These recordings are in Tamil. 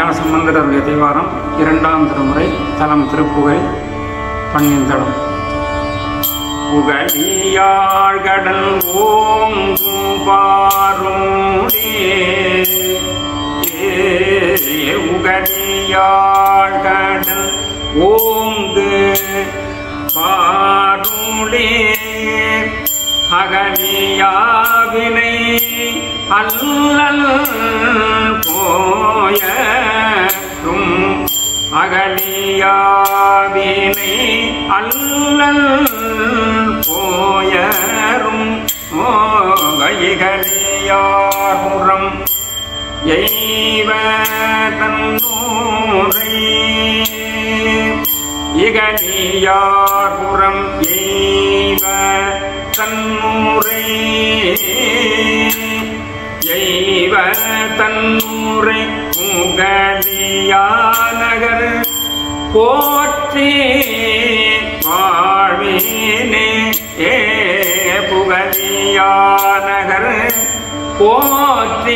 திருஞான சம்பந்தருடைய தேவாரம் இரண்டாம் திருமுறை தலம் திருப்புகை பன்னியந்தளம் புகழியாழ்கடல் ஓங்கும் பாருடே உகழியாழ்கடல் ஓங்கு பாருளே அகலியாவினை அல்லல் போயரும் அகலியாவினை அல்லல் போயரும் மோகைகளியாருறம் எய்வ தன்னூரை இகலியார்புறம் எய்வ தன்னூரை எய்வ தன்னூரை புகழியானகர் போற்றி வாழ்வினே ஏ புகழியானகர் போற்றி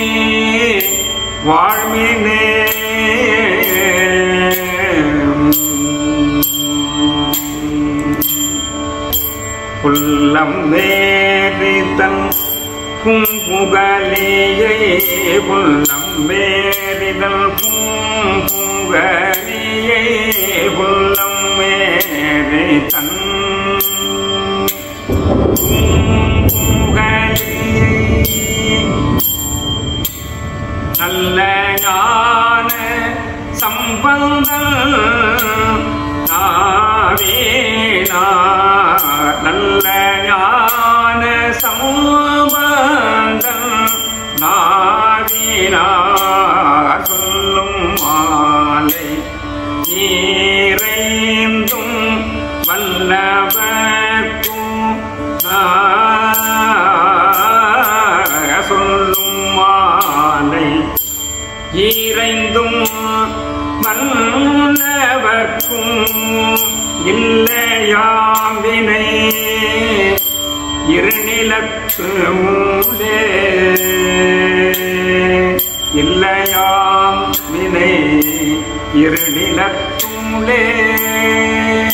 வாழ்வினே புல்லம் வேறிதன் பூம்புகலியை புல்லம் வேறிதல் பூம்புகலியை புல்லம் வேறிதன் பூம்புகலியை நல்ல ஞான சம்பந்தம் நாவேனா நல்ல ஞான சம்பந்தம் நாவினா சொல்லும் மாலை நீரைந்தும் வல்லவர்க்கும் சொல்லும் மாலை ஈரைந்தும் மன்னவர்க்கும் இல்லையாம்பினை இருநிலத்து மூலே இல்லையாம் வினை இருநிலத்துளே